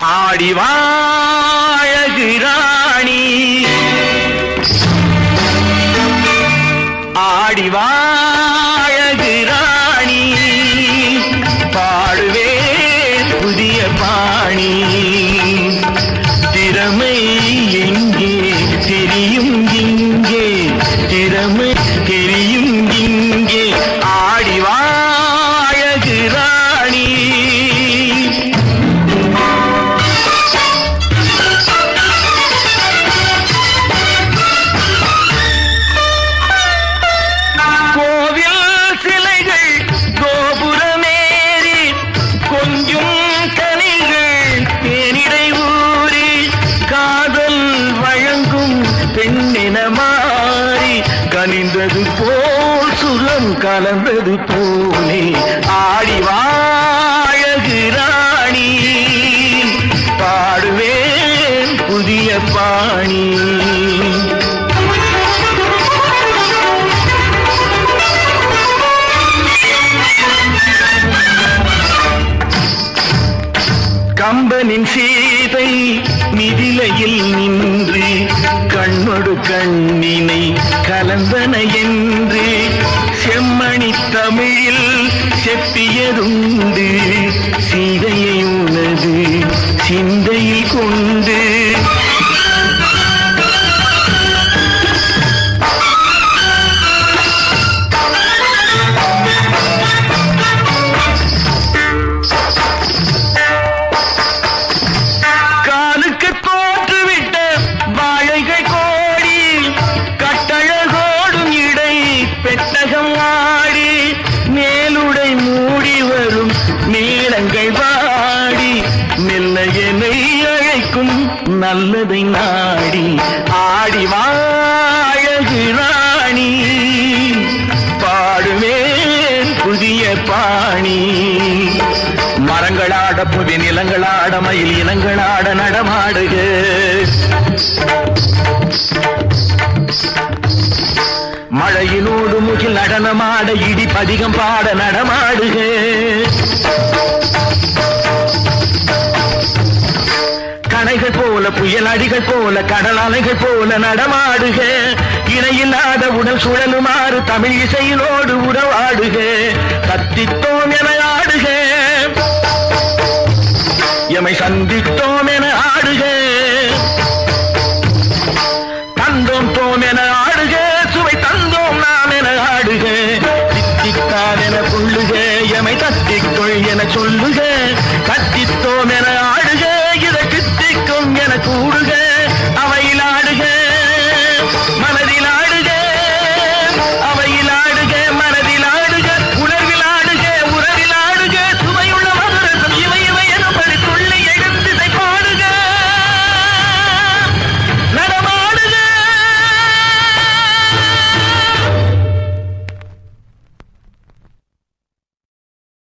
ஆடி வாழகு ராணி ஆடி வாழகு ராணி பாடுவே புதிய பாணி திறமை எங்கே தெரியும் இங்கே திறமை தெரியும் இங்கே ஆடி வாழகு ராணி கோவில் சிலைகள் கோபுரமேறி கொஞ்சும் கனிகள் தேனிடை ஊறி காதல் வழங்கும் பெண்ணென மாறி கனிந்தது போல் சுரம் கலந்தது போலே ஆடி வாழகு ராணி பாடுவேன் புதிய பாணி கம்பனின் சீதை மிதிலையில் நின்று கண்ணொடு கண்ணினை கலந்தன என்று செம்மணி தமிழில் செப்பியதுண்டு சீதையை உனது சிந்தையில் கொண்டு காலுக்கு தோற்றுவிட்ட வாழைகள் கோடி கட்டழகோடும் இடை பெட்டகம் ஆடி மேலுடை மூடி வரும் நீளங்கள் வாடி மெல்ல என்னை அழைக்கும் நல்லதை நாடி ஆடி வாழகு ராணி பாடுவேன் புதிய பாணி மரங்களாட புதி நிலங்களாட மயில் இனங்களாட நடமாடுக மழையினோடு முகில் நடனமாட இடி பதிகம் பாட நடமாடுக கணைகள் போல புயல் அடிகள் போல கடல் அலைகள் போல நடமாடுக இணையில்லாத உடல் சுழலுமாறு தமிழ் இசையினோடு உறவாடுக தத்தித்தோம் என ஆடுக எமை சந்தித்தோம் என ஆடுக